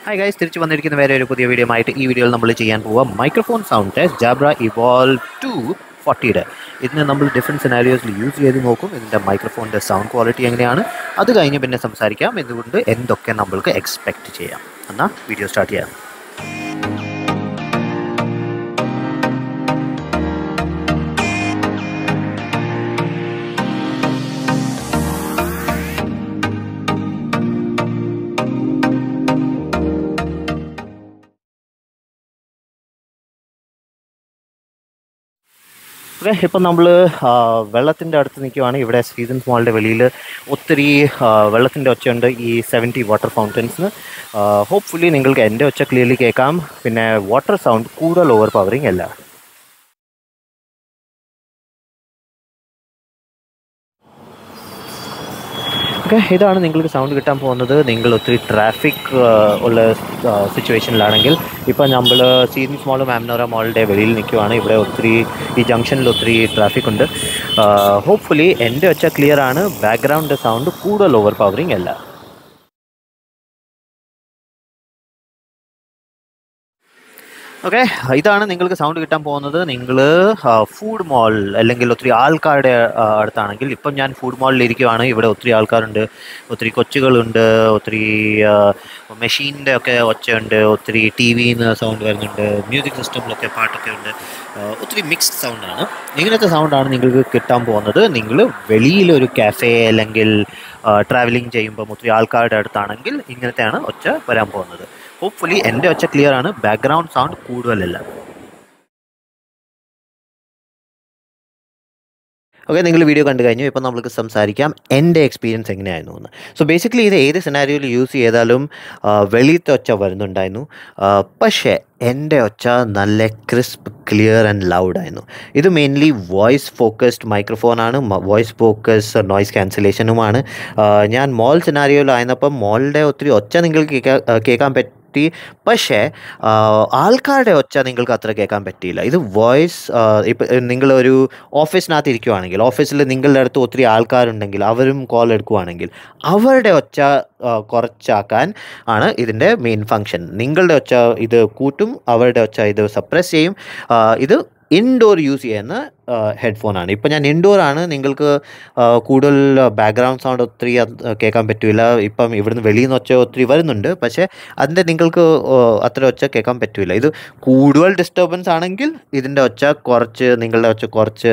hi guys തിരിച്ചു വന്നിരിക്കുന്ന വേറെ ഒരു പുതിയ വീഡിയോ ആയിട്ട് ഈ വീഡിയോയിൽ നമ്മൾ ചെയ്യാൻ പോവുക microphone sound test Jabra evolve two ഫോർട്ടിയുടെ ഇതിന് നമ്മൾ ഡിഫറെൻറ്റ് സിനാരിയോസിൽ യൂസ് ചെയ്ത് നോക്കും ഇതിൻ്റെ മൈക്രോഫോണിൻ്റെ സൗണ്ട് ക്വാളിറ്റി എങ്ങനെയാണ് അത് കഴിഞ്ഞ് പിന്നെ സംസാരിക്കാം എന്തുകൊണ്ട് എന്തൊക്കെ നമ്മൾക്ക് എക്സ്പെക്റ്റ് ചെയ്യാം എന്നാൽ വീഡിയോ സ്റ്റാർട്ട് ചെയ്യാം ഓക്കെ ഇപ്പം നമ്മൾ വെള്ളത്തിൻ്റെ അടുത്ത് നിൽക്കുവാണ് ഇവിടെ സീസൺസ് മോളിൻ്റെ വെളിയിൽ ഒത്തിരി വെള്ളത്തിൻ്റെ ഒച്ചയുണ്ട് ഈ സെവൻറ്റി വാട്ടർ ഫൗണ്ടൻസിന് ഹോപ്പ്ഫുള്ളി നിങ്ങൾക്ക് എൻ്റെ ഒച്ച ക്ലിയർലി കേൾക്കാം പിന്നെ വാട്ടർ സൗണ്ട് കൂടുതൽ ഓവർ പവറിങ് അല്ല ഓക്കെ ഇതാണ് നിങ്ങൾക്ക് സൗണ്ട് കിട്ടാൻ പോകുന്നത് നിങ്ങൾ ഒത്തിരി ട്രാഫിക് ഉള്ള സിറ്റുവേഷനിലാണെങ്കിൽ ഇപ്പം നമ്മൾ സീരീസ് മോളും മാംനോറ മോളിൻ്റെ വെളിയിൽ നിൽക്കുവാണ് ഇവിടെ ഒത്തിരി ഈ ജംഗ്ഷനിൽ ഒത്തിരി ട്രാഫിക് ഉണ്ട് ഹോപ്പ്ഫുള്ളി എൻ്റെ വെച്ച ക്ലിയർ ആണ് ബാക്ക്ഗ്രൗണ്ട് സൗണ്ട് കൂടുതൽ ഓവർ പവറിങ് അല്ല ഓക്കെ ഇതാണ് നിങ്ങൾക്ക് സൗണ്ട് കിട്ടാൻ പോകുന്നത് നിങ്ങൾ ഫുഡ് മോൾ അല്ലെങ്കിൽ ഒത്തിരി ആൾക്കാരുടെ അടുത്താണെങ്കിൽ ഇപ്പം ഞാൻ ഫുഡ് മോളിൽ ഇരിക്കുവാണ് ഇവിടെ ഒത്തിരി ആൾക്കാരുണ്ട് ഒത്തിരി കൊച്ചുകളുണ്ട് ഒത്തിരി മെഷീൻ്റെ ഒക്കെ ഒച്ചയുണ്ട് ഒത്തിരി ടി വിന്ന് സൗണ്ട് വരുന്നുണ്ട് മ്യൂസിക് സിസ്റ്റമിലൊക്കെ പാട്ടൊക്കെ ഉണ്ട് ഒത്തിരി മിക്സ്ഡ് സൗണ്ടാണ് ഇങ്ങനത്തെ സൗണ്ടാണ് നിങ്ങൾക്ക് കിട്ടാൻ പോകുന്നത് നിങ്ങൾ വെളിയിലൊരു കാഫേ അല്ലെങ്കിൽ ട്രാവലിംഗ് ചെയ്യുമ്പോൾ ഒത്തിരി ആൾക്കാരുടെ അടുത്താണെങ്കിൽ ഇങ്ങനത്തെയാണ് ഒച്ച വരാൻ പോകുന്നത് ഹോപ്പ്ഫുള്ളി എൻ്റെ ഒച്ച ക്ലിയർ ആണ് ബാക്ക്ഗ്രൗണ്ട് സൗണ്ട് കൂടുതലല്ല ഓക്കെ നിങ്ങൾ വീഡിയോ കണ്ടു കഴിഞ്ഞു ഇപ്പോൾ നമുക്ക് സംസാരിക്കാം എൻ്റെ എക്സ്പീരിയൻസ് എങ്ങനെയായിരുന്നു എന്ന് സോ ബേസിക്കലി ഇത് ഏത് സിനാരിയോയിൽ യൂസ് ചെയ്താലും വെളിയത്തെ ഒച്ച വരുന്നുണ്ടായിരുന്നു പക്ഷേ എൻ്റെ ഒച്ച നല്ല ക്രിസ്പ് ക്ലിയർ ആൻഡ് ലൗഡ് ആയിരുന്നു ഇത് മെയിൻലി വോയിസ് ഫോക്കസ്ഡ് മൈക്രോഫോണാണ് വോയിസ് ഫോക്കസ് നോയ്സ് ക്യാൻസലേഷനുമാണ് ഞാൻ മോൾ സിനാരിയോയിലായിരുന്നപ്പം മോളിൻ്റെ ഒത്തിരി ഒച്ച നിങ്ങൾക്ക് കേൾക്കാൻ പറ്റും പറ്റി പക്ഷേ ആൾക്കാരുടെ ഒച്ച നിങ്ങൾക്ക് അത്ര കേൾക്കാൻ പറ്റിയില്ല ഇത് വോയിസ് ഇപ്പം നിങ്ങളൊരു ഓഫീസിനകത്ത് ഇരിക്കുവാണെങ്കിൽ ഓഫീസിൽ നിങ്ങളുടെ അടുത്ത് ഒത്തിരി ആൾക്കാരുണ്ടെങ്കിൽ അവരും കോൾ എടുക്കുവാണെങ്കിൽ അവരുടെ ഒച്ച കുറച്ചാക്കാൻ ആണ് ഇതിൻ്റെ മെയിൻ ഫങ്ഷൻ നിങ്ങളുടെ ഒച്ച ഇത് കൂട്ടും അവരുടെ ഒച്ച ഇത് സപ്രസ് ചെയ്യും ഇത് ഇൻഡോർ യൂസ് ചെയ്യുന്ന ഹെഡ്ഫോണാണ് ഇപ്പം ഞാൻ ഇൻഡോർ ആണ് നിങ്ങൾക്ക് കൂടുതൽ ബാക്ക്ഗ്രൗണ്ട് സൗണ്ട് ഒത്തിരി കേൾക്കാൻ പറ്റില്ല ഇപ്പം ഇവിടുന്ന് വെളിയിൽ നിന്ന് ഒച്ച ഒത്തിരി വരുന്നുണ്ട് പക്ഷേ അതിൻ്റെ നിങ്ങൾക്ക് അത്ര ഒച്ച കേൾക്കാൻ പറ്റില്ല ഇത് കൂടുതൽ ഡിസ്റ്റർബൻസ് ആണെങ്കിൽ ഇതിൻ്റെ ഒച്ച കുറച്ച് നിങ്ങളുടെ ഒച്ച കുറച്ച്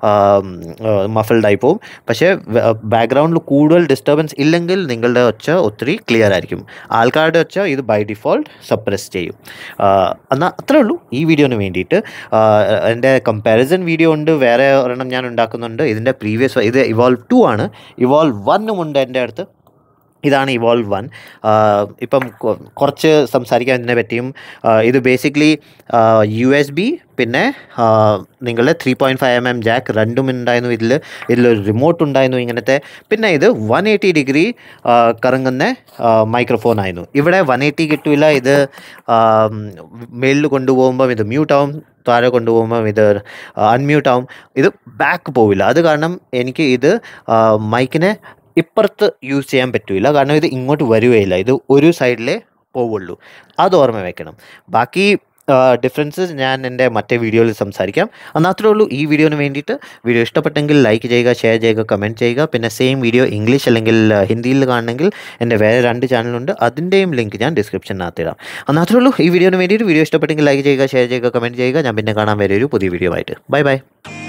മഫിൾഡായി പോകും പക്ഷേ ബാക്ക്ഗ്രൗണ്ടിൽ കൂടുതൽ ഡിസ്റ്റർബൻസ് ഇല്ലെങ്കിൽ നിങ്ങളുടെ ഒച്ച ഒത്തിരി ക്ലിയർ ആയിരിക്കും ആൾക്കാരുടെ ഒച്ച ഇത് ബൈ ഡിഫോൾട്ട് സപ്രസ് ചെയ്യും എന്നാൽ അത്രേ ഉള്ളൂ ഈ വീഡിയോന് വേണ്ടിയിട്ട് എൻ്റെ കമ്പാരിസൺ വീഡിയോ ഉണ്ട് വേറെ ഒരെണ്ണം ഞാൻ ഉണ്ടാക്കുന്നുണ്ട് ഇതിൻ്റെ പ്രീവിയസ് ഇത് ഇവോൾവ് ടു ആണ് ഇവോൾവ് വണ്ണും ഉണ്ട് എൻ്റെ അടുത്ത് ഇതാണ് ഇവോൾവ് വൺ ഇപ്പം കുറച്ച് സംസാരിക്കാൻ ഇതിനെ പറ്റിയും ഇത് ബേസിക്കലി യു എസ് ബി പിന്നെ നിങ്ങളുടെ three point five M M jack രണ്ടും ഉണ്ടായിരുന്നു ഇതിൽ ഇതിലൊരു റിമോട്ട് ഉണ്ടായിരുന്നു ഇങ്ങനത്തെ പിന്നെ ഇത് വൺ എയ്റ്റി ഡിഗ്രി കറങ്ങുന്ന മൈക്രോഫോൺ ആയിരുന്നു ഇവിടെ വൺ എയ്റ്റി കിട്ടില്ല ഇത് മേളിൽ കൊണ്ടുപോകുമ്പം ഇത് മ്യൂട്ട് ആവും താഴെ കൊണ്ടുപോകുമ്പം ഇത് അൺമ്യൂട്ട് ആവും ഇത് ബാക്ക് പോവില്ല അത് കാരണം എനിക്ക് ഇത് മൈക്കിനെ ഇപ്പുറത്ത് യൂസ് ചെയ്യാൻ പറ്റില്ല കാരണം ഇത് ഇങ്ങോട്ട് വരികയില്ല ഇത് ഒരു സൈഡിലേ പോവുള്ളൂ അത് ഓർമ്മ വെക്കണം ബാക്കി ഡിഫറൻസസ് ഞാൻ എൻ്റെ മറ്റേ വീഡിയോയിൽ സംസാരിക്കാം എന്നാൽ അത്രേ ഉള്ളൂ ഈ വീഡിയോന് വേണ്ടിയിട്ട് വീഡിയോ ഇഷ്ടപ്പെട്ടെങ്കിൽ ലൈക്ക് ചെയ്യുക ഷെയർ ചെയ്യുക കമൻറ്റ് ചെയ്യുക പിന്നെ സെയിം വീഡിയോ ഇംഗ്ലീഷ് അല്ലെങ്കിൽ ഹിന്ദിയിൽ കാണണമെങ്കിൽ എൻ്റെ വേറെ രണ്ട് ചാനലുണ്ട് അതിൻ്റെയും ലിങ്ക് ഞാൻ ഡിസ്ക്രിപ്ഷനകത്ത് ഇടാം എന്നാൽ അത്രേ ഉള്ളൂ ഈ വീഡിയോന് വേണ്ടിയിട്ട് വീഡിയോ ഇഷ്ടപ്പെട്ടെങ്കിൽ ലൈക്ക് ചെയ്യുക ഷെയർ ചെയ്യുക കമൻറ്റ് ചെയ്യുക ഞാൻ പിന്നെ കാണാൻ വരെ ഒരു പുതിയ വീഡിയോ ആയിട്ട് ബൈ ബൈ